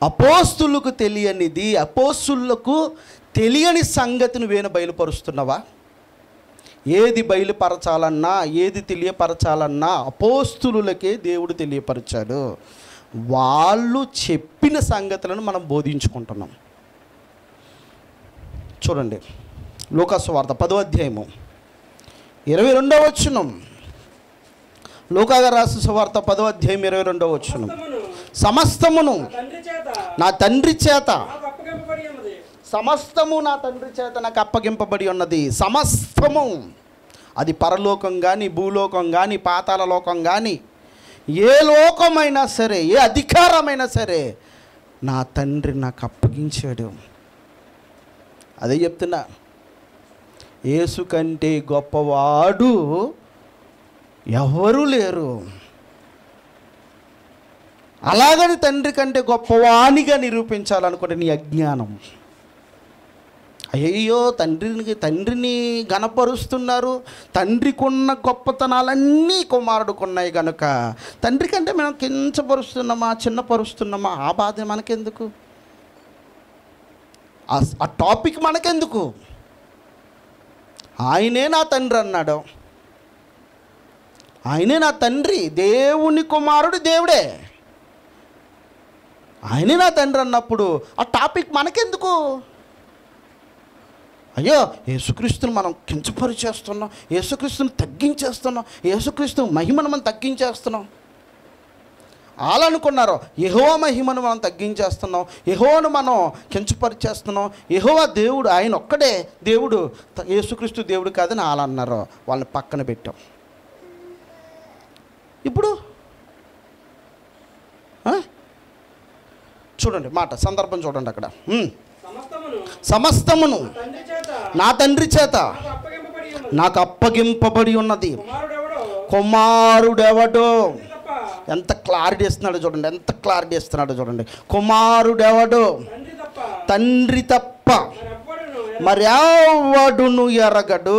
అపోస్తులకు తెలియనిది అపోస్తులకు తెలియని సంగతిని వేణ బయలుపరుస్తున్నావా ఏది బయలుపరచాలన్నా ఏది తెలియపరచాలన్నా అపోస్తులకే దేవుడు తెలియపరిచాడు వాళ్ళు చెప్పిన సంగతులను మనం బోధించుకుంటున్నాం చూడండి లోకాసు వార్త పదో అధ్యాయము ఇరవై రెండవ వచ్చునం లోకాగా రాసిన సువార్త పదో అధ్యాయం ఇరవై రెండవ వచ్చునం సమస్తమును సమస్తమును తండ్రి చేత నా తండ్రి చేత నాకు అప్పగింపబడి ఉన్నది సమస్తము నా తండ్రి చేత నాకు అప్పగింపబడి ఉన్నది సమస్తము అది పరలోకం కానీ భూలోకం కానీ పాతాల లోకం కానీ ఏ లోకమైనా సరే ఏ అధికారమైనా సరే నా తండ్రి నాకు అప్పగించాడు అదే చెప్తున్నా యేసు కంటే గొప్పవాడు ఎవరు లేరు అలాగని తండ్రి కంటే గొప్పవానిగా నిరూపించాలనుకునే నీ అజ్ఞానం అయ్యో తండ్రిని తండ్రిని గణపరుస్తున్నారు తండ్రికి ఉన్న గొప్పతనాలన్నీ కుమారుడుకున్నాయి కనుక తండ్రి కంటే మనం కించపరుస్తున్నామా చిన్నపరుస్తున్నామా ఆ బాధ మనకెందుకు ఆ- ఆ టాపిక్ మనకెందుకు ఆయనే నా తండ్రి అన్నాడు ఆయనే నా తండ్రి దేవుని కుమారుడు దేవుడే ఆయనే నా తండ్రి అన్నప్పుడు ఆ టాపిక్ మనకెందుకు అయ్యో యేసుక్రీస్తుని మనం కించపరిచేస్తున్నాం యేసుక్రీస్తుని తగ్గించేస్తున్నాం యేసుక్రీస్తు మహిమను మనం తగ్గించేస్తున్నాం వాళ్ళు అనుకున్నారు యహో మహిమను మనం తగ్గించేస్తున్నాం యహోను మనం కించపరిచేస్తున్నాం యహోవా దేవుడు ఆయన ఒక్కడే దేవుడు త- యేసుక్రీస్తు దేవుడు కాదని వాళ్ళు అన్నారు వాళ్ళని పక్కన పెట్టాం ఇప్పుడు ఆ? చూడండి మాట సందర్భం చూడండి అక్కడ ఉమ్. సమస్తమును సమస్తమును తండ్రి చేత నా తండ్రి చేత నాకు అప్పగింపబడి ఉన్నది నాకు అప్పగింపబడి ఉన్నది కుమారుడెవడో కుమారుడెవడో తండ్రి తప్ప ఎంత క్లారిటీ ఇస్తున్నాడో చూడండి ఎంత క్లారిటీ ఇస్తున్నాడో చూడండి కుమారుడెవడో తండ్రి తప్ప తండ్రి తప్ప మరెవ్వడును మరెవడును ఎరగడు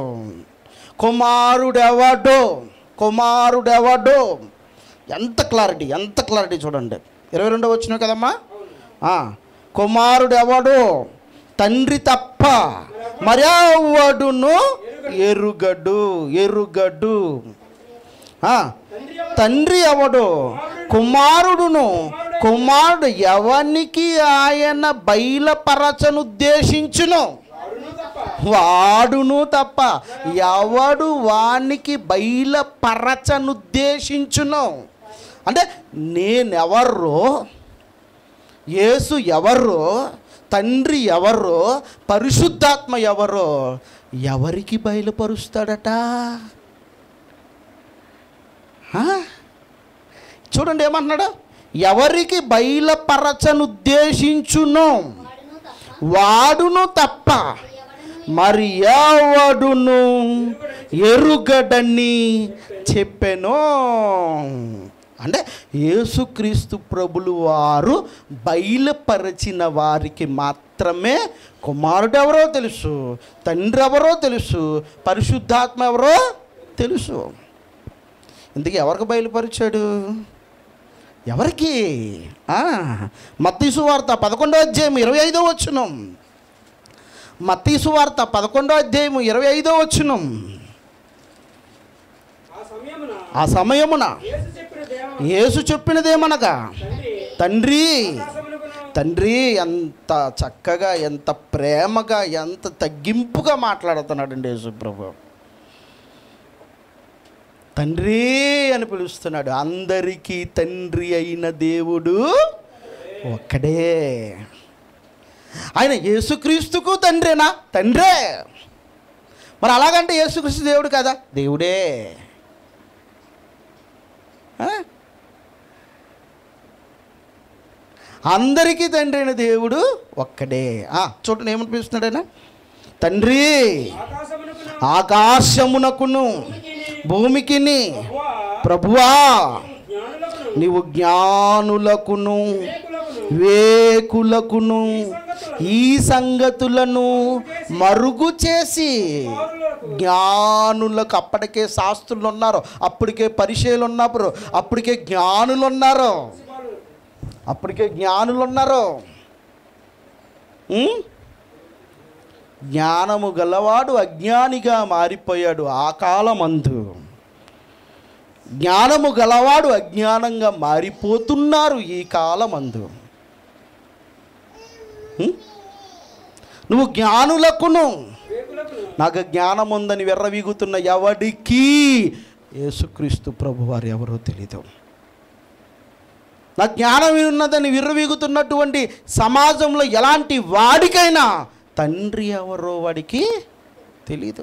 కుమారుడెవడో కుమారుడెవడో ఎంత క్లారిటీ ఎంత క్లారిటీ చూడండి ఇరవై రెండో వచ్చినావు కదమ్మా ఆ, కుమారుడెవడో తండ్రి తప్ప మరెవడును ఎరుగడు ఎరుగడు ఆ, తండ్రి ఎవడు కుమారుడును కుమారుడు ఎవనికి ఆయన బయలుపరచనుద్దేశించును వాడును తప్ప వాడును తప్ప ఎవడు వానికి బయలుపరచనుద్దేశించును అంటే నేనెవర్రో యేసు ఎవరో తండ్రి ఎవరో పరిశుద్ధాత్మ ఎవరో ఎవరికి బయలుపరుస్తాడట ఆ? చూడండి ఏమంటున్నాడు ఎవరికి బయలుపరచనుద్దేశించును వాడును తప్ప మరి ఎవడును ఎరుగడని చెప్పెను అంటే యేసుక్రీస్తు ప్రభులు వారు బయలుపరచిన వారికి మాత్రమే కుమారుడు ఎవరో తెలుసు తండ్రి ఎవరో తెలుసు పరిశుద్ధాత్మ ఎవరో తెలుసు ఇంతకీ ఎవరికి బయలుపరిచాడు ఎవరికి మత్తీసు వార్త పదకొండో అధ్యాయం ఇరవై ఐదో వచ్చును మత్తీసు వార్త పదకొండో అధ్యాయం ఇరవై ఐదో వచ్చును ఆ సమయమున ఆ సమయమున యేసు చెప్పిన దేవ యేసు చెప్పినదేమనగా తండ్రి తండ్రి ఆకాశమునకును తండ్రి ఎంత చక్కగా ఎంత ప్రేమగా ఎంత తగ్గింపుగా మాట్లాడుతున్నాడండి యేసు ప్రభు తండ్రి అని పిలుస్తున్నాడు అందరికీ తండ్రి అయిన దేవుడు ఒక్కడే ఆయన యేసుక్రీస్తుకు తండ్రేనా తండ్రే మరి అలాగంటే యేసుక్రీస్తు దేవుడు కదా దేవుడే ఆ? అందరికీ తండ్రి అయిన దేవుడు ఒక్కడే ఆ, చూడండి ఏమనిపిస్తున్నాడు ఆయన తండ్రి ఆకాశమునకును ఆకాశమునకును భూమికిని ప్రభువా ప్రభువా జ్ఞానులకును నీవు జ్ఞానులకును వివేకులకును వేకులకును ఈ సంగతులను మరుగు చేసి కుమారులకు జ్ఞానులకు అప్పటికే శాస్త్రులు ఉన్నారు అప్పటికే పరిచయలు ఉన్నారు అప్పటికే జ్ఞానులు ఉన్నారు అప్పటికే జ్ఞానులు ఉన్నారు ఉం? జ్ఞానము గలవాడు అజ్ఞానిగా మారిపోయాడు ఆ కాలమందు జ్ఞానము గలవాడు అజ్ఞానంగా మారిపోతున్నారు ఈ కాలమందు ఉం? నువ్వు జ్ఞానులకును వేకులకును నాకు జ్ఞానం ఉందని విర్రవీగుతున్న ఎవడికి యేసుక్రీస్తు ప్రభు వారు ఎవరో తెలీదు నా జ్ఞానం ఉన్నదని విర్రవీగుతున్నటువంటి సమాజంలో ఎలాంటి వాడికైనా తండ్రి ఎవరో వాడికి తెలీదు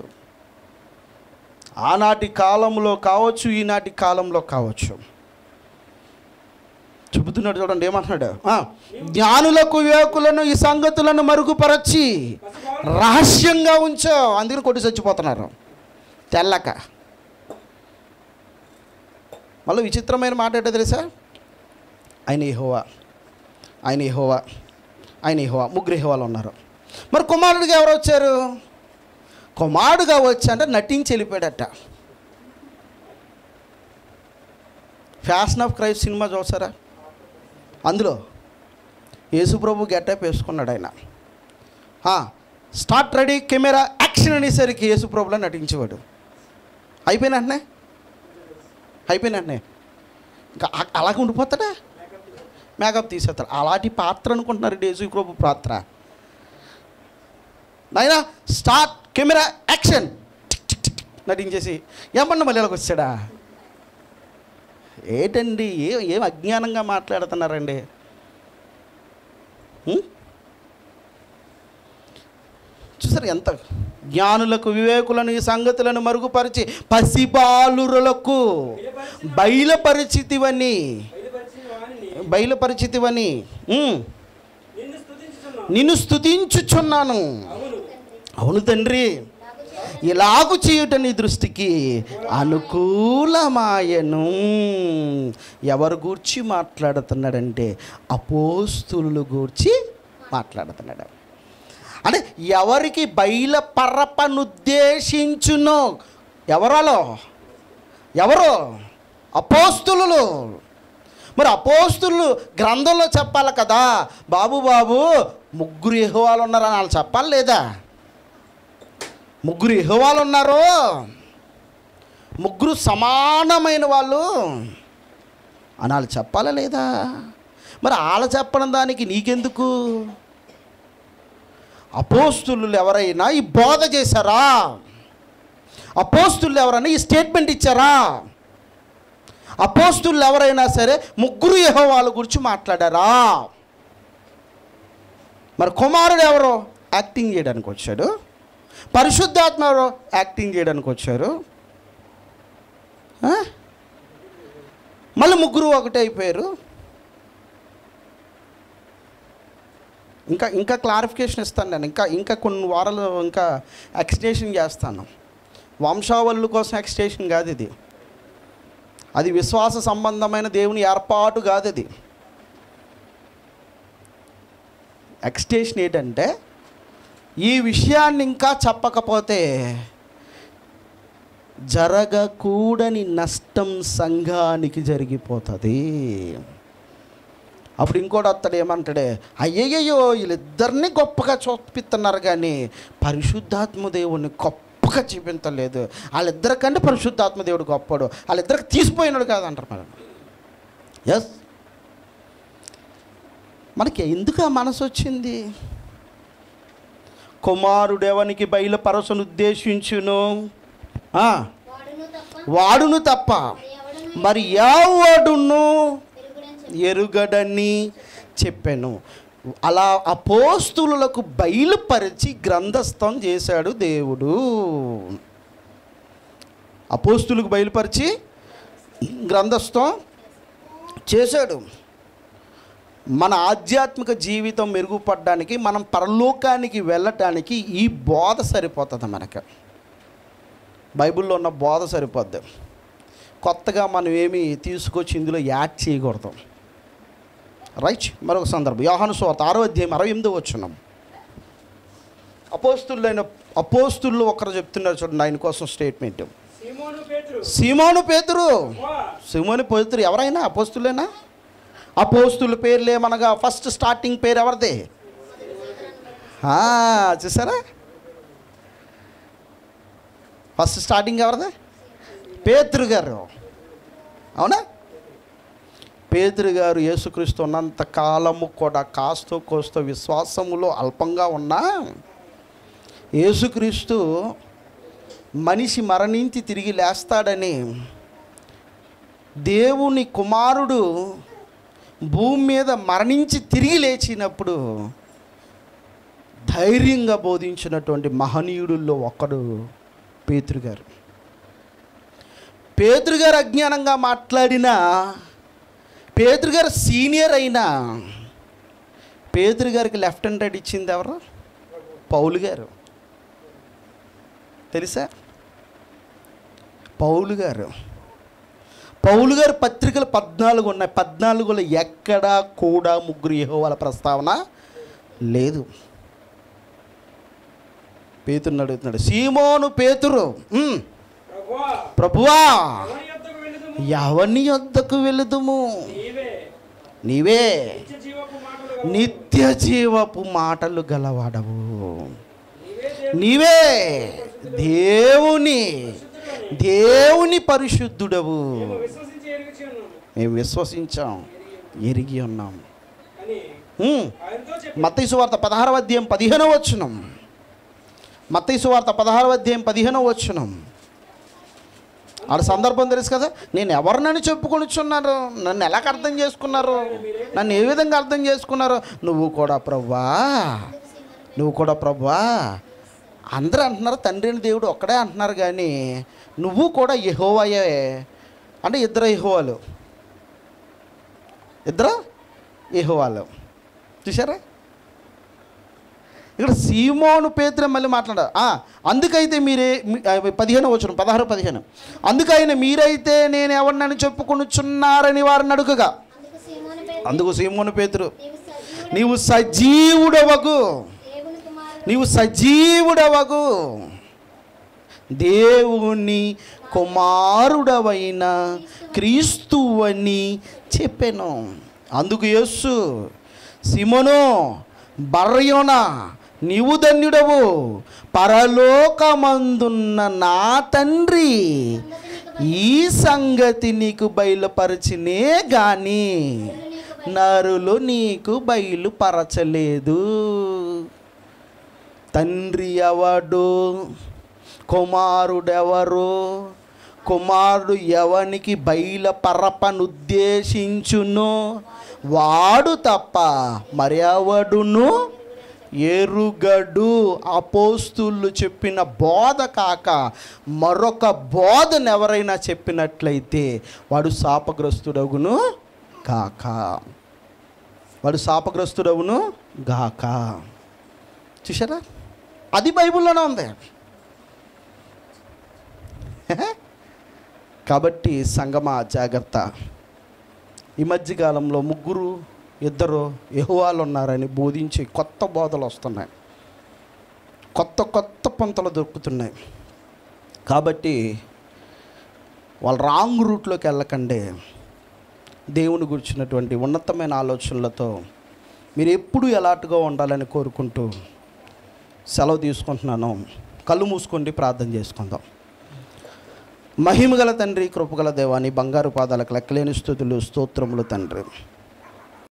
ఆనాటి కాలంలో కావచ్చు ఈనాటి కాలంలో కావచ్చు చెబుతున్నాడు చూడండి ఏమంటున్నాడు ఆ, జ్ఞానులకు వివేకులను ఈ సంగతులను మరుగుపరచి రహస్యంగా ఉంచో అందుకని కొట్టి చచ్చిపోతున్నారు తెల్లక మళ్ళీ విచిత్రమైన మాట ఏంటో తెలుసా ఆయన ఇహోవా ఆయన ఇహోవా ఆయన ఇహోవా ముగ్గురు ఇహోవాలు ఉన్నారు మరి కుమారుడిగా ఎవరు వచ్చారు కుమారుడుగా వచ్చి అంటే నటించి వెళ్ళిపోయాడట ఫ్యాషన్ ఆఫ్ క్రైస్ట్ సినిమా చూసారా అందులో యేసుప్రభు గెటప్ వేసుకున్నాడు ఆయన ఆ, స్టార్ట్ రెడీ కెమెరా యాక్షన్ అనేసరికి యేసుప్రభులో నటించేవాడు అయిపోయిన వెంటనే అయిపోయిన వెంటనే ఇంకా అ- అలాగే ఉండిపోతాడా మేకప్ తీసేస్తారు అలాంటి పాత్ర అనుకుంటున్నారు యేసుప్రభు పాత్ర నాయనా start camera action tick tick tick నటించేసి ఏమన్నా మళ్ళీ ఇలాగ వచ్చాడా ఏంటండి ఏ ఏం అజ్ఞానంగా మాట్లాడుతున్నారండి ఉం? చూసారు ఎంత జ్ఞానులకు వివేకులను ఈ సంగతులను మరుగుపరిచి పసిబాలురులకు బయలుపరిచితివని బయలుపరిచిన వాణిని బయలుపరిచితివని ఉం. నిన్ను స్తుతించుచున్నాను నిన్ను స్తుతించుచున్నాను అవును అవును తండ్రి ఇలాగు చేయుట నీ దృష్టికి అనుకూలమాయను ఎవరు గూర్చి మాట్లాడుతున్నాడంటే అపోస్తులు గూర్చి మాట్లాడుతున్నాడు అంటే ఎవరికి బయల పరపనుద్దేశించునో ఎవరాలో ఎవరు అపోస్తులు మరి అపోస్తులు గ్రంథంలో చెప్పాలి కదా బాబు బాబు ముగ్గురు ఎహోవాలు ఉన్నారని వాళ్ళు చెప్పాలి లేదా ముగ్గురు ఎహోవాలు ఉన్నారు ముగ్గురు సమానమైన వాళ్ళు అని వాళ్ళు చెప్పాలా లేదా మరి వాళ్ళు చెప్పడం దానికి నీకెందుకు అపోస్తులు ఎవరైనా ఈ బోధ చేశారా అపోస్తులు ఎవరైనా ఈ స్టేట్మెంట్ ఇచ్చారా అపోస్తులు ఎవరైనా సరే ముగ్గురు యెహోవాల గురించి మాట్లాడారా మరి కుమారుడు ఎవరో యాక్టింగ్ చేయడానికి వచ్చాడు పరిశుద్ధాత్మ ఎవరో యాక్టింగ్ చేయడానికి వచ్చారు ఆ? మళ్ళీ ముగ్గురు ఒకటే అయిపోయారు ఇంకా ఇంకా క్లారిఫికేషన్ ఇస్తాను నేను ఇంకా ఇంకా కొన్ని వారాలు ఇంకా ఎక్స్టేషన్ చేస్తాను వంశావళుల కోసం ఎక్స్టేషన్ కాదు ఇది అది విశ్వాస సంబంధమైన దేవుని ఏర్పాటు కాదు అది ఎక్స్టేషన్ ఏంటంటే ఈ విషయాన్ని ఇంకా చెప్పకపోతే జరగకూడని నష్టం సంఘానికి జరిగిపోతుంది అప్పుడు ఇంకోటి వస్తాడు ఏమంటాడే అయ్యయ్యో వీళ్ళిద్దరిని గొప్పగా చూపిస్తున్నారు కానీ పరిశుద్ధాత్మ దేవుని గొప్పగా చూపించలేదు వాళ్ళిద్దరికంటే పరిశుద్ధాత్మ దేవుడు గొప్పడు వాళ్ళిద్దరికి తీసిపోయినాడు కాదంటారు మరి ఎస్ మనకి ఎందుకు ఆ మనసు వచ్చింది కుమారుడెవనికి బయలుపరచను ఉద్దేశించును ఆ, వాడును తప్ప వాడును తప్ప ఎవడును మరి ఎవడును ఎరుగుడని చెప్పి ఎరుగడని చెప్పాను అలా అపోస్తులకు బయలుపరిచి గ్రంథస్థం చేశాడు దేవుడు అపోస్తులకు బయలుపరిచి గ్రంథస్థం చేశాడు మన ఆధ్యాత్మిక జీవితం మెరుగుపడడానికి మనం పరలోకానికి వెళ్ళటానికి ఈ బోధ సరిపోతుంది మనకు బైబిల్లో ఉన్న బోధ సరిపోద్ది కొత్తగా మనం ఏమి తీసుకొచ్చి ఇందులో యాడ్ చేయకూడదు రైట్ మరొక సందర్భం యోహాను సోత ఆరో అధ్యాయం అరవై ఎనిమిదో వచ్చున్నాం అపోస్తులైన అపోస్తుల్లో ఒకరు చెప్తున్నారు చూడండి ఆయన కోసం స్టేట్మెంట్ సీమోను పేతురు సీమోను పేతురు వా సీమోని పేతురు ఎవరైనా అపోస్తులేనా అపోస్తుల పేర్లు ఏమనగా ఫస్ట్ స్టార్టింగ్ పేరు ఎవరిదే ఆ, చూసారా ఫస్ట్ స్టార్టింగ్ ఎవరిదే పేతురు గారు అవునా పేతురు గారు యేసుక్రీస్తు ఉన్నంత కాలము కూడా కాస్తో కోస్తో విశ్వాసములో అల్పంగా ఉన్నా యేసుక్రీస్తు మనిషి మరణించి తిరిగి లేస్తాడని దేవుని కుమారుడు భూమి మీద మరణించి తిరిగి లేచినప్పుడు ధైర్యంగా బోధించినటువంటి మహనీయుడుల్లో ఒకడు పేతురు గారు పేతురు గారు అజ్ఞానంగా మాట్లాడినా పేతురు గారు సీనియర్ అయినా పేతురు గారికి లెఫ్ట్ అండ్ రైట్ ఇచ్చింది ఎవరు పౌలు గారు తెలుసా పౌలు గారు పౌలు గారు పత్రికలు పద్నాలుగు ఉన్నాయి పద్నాలుగులో ఎక్కడా కూడా ముగ్గురు యెహోవాల ప్రస్తావన లేదు పేతురుని అడుగుతున్నాడు సీమోను పేతురు "ఉమ్, ప్రభువా ప్రభువా ఎవరి యొద్దకు వెళ్ళుదుము? ఎవని యొద్దకు వెళుదుము నీవే నీవే నిత్య జీవపు మాటలు గలవు. నిత్య జీవపు మాటలు గలవాడవు నీవే దేవుని నీవే దేవుని దేవుని పరిశుద్ధుడవు విశ్వసించి ఎరుగుచి ఉన్నాము మేము విశ్వసించాం ఎరిగి ఉన్నాం అని ఉమ్. ఆయనతో చెప్పి మత్తయి సువార్త పదహారవ అధ్యాయం పదిహేనవ వచ్చునం మత్తయి సువార్త పదహారవ అధ్యాయం పదిహేనవ వచ్చునం ఆడ సందర్భం తెలుసు కదా నేను ఎవరినని చెప్పుకొనిచున్నారు నన్ను ఎలాగ అర్థం చేసుకున్నారు నన్ను ఏ విధంగా అర్థం చేసుకున్నారు నువ్వు కూడా ప్రవ్వా నువ్వు కూడా ప్రవ్వా అందరూ అంటున్నారు తండ్రి అని దేవుడు ఒక్కడే అంటున్నారు కానీ నువ్వు కూడా యెహోవాయే అంటే ఇద్దరు యెహోవాలు ఇద్దరు యెహోవాలు చూసారా ఇక్కడ సీమోను పేతురు మళ్ళీ మాట్లాడారు ఆ, అందుకైతే మీరే మీ- ఆ, పదిహేను వచ్చును పదహారు పదిహేను అందుకైనా మీరైతే నేను ఎవరినని చెప్పుకొనుచున్నారని వారిని అడుగుగా అందుకు సీమోను పేతురు, అందుకు సీమోను పేతురు నీవు సజీవుడవు, నీవు సజీవుడవగు దేవుని కుమారుడు నీవు సజీవుడవగు దేవుని కుమారుడవైన క్రీస్తు అని చెప్పాను అందుకు యేసు సిమోను బర్యోనా నీవు ధన్యుడవు పరలోకమందున్న నా తండ్రి ఈ సంగతి నీకు బయలుపరచినే గాని నరులు నీకు బయలుపరచలేదు తండ్రి ఎవడు కుమారుడెవరు కుమారుడు ఎవనికి బయలుపరపనుద్దేశించును వాడు తప్ప మరెవడును ఎరుగడు అపోస్తులు చెప్పిన బోధ కాక మరొక బోధను ఎవరైనా చెప్పినట్లయితే వాడు శాపగ్రస్తుడగును కాక వాడు శాపగ్రస్తుడవును గాక చూసారా అది బైబిల్లోనే ఉంది కాబట్టి సంగమా జాగ్రత్త ఈ మధ్యకాలంలో ముగ్గురు ఇద్దరు యహువాలు ఉన్నారని బోధించి కొత్త బోధలు వస్తున్నాయి కొత్త కొత్త పొంతలు దొరుకుతున్నాయి కాబట్టి వాళ్ళు రాంగ్ రూట్లోకి వెళ్ళకండి దేవుని గురించినటువంటి ఉన్నతమైన ఆలోచనలతో మీరు ఎప్పుడు ఎలాంటిగా ఉండాలని కోరుకుంటూ సెలవు తీసుకుంటున్నాను కళ్ళు మూసుకోండి ప్రార్థన చేసుకుందాం మహిమగల తండ్రి కృపగల దేవాని బంగారు పాదాలకు లెక్కలేని స్థుతులు స్తోత్రములు తండ్రి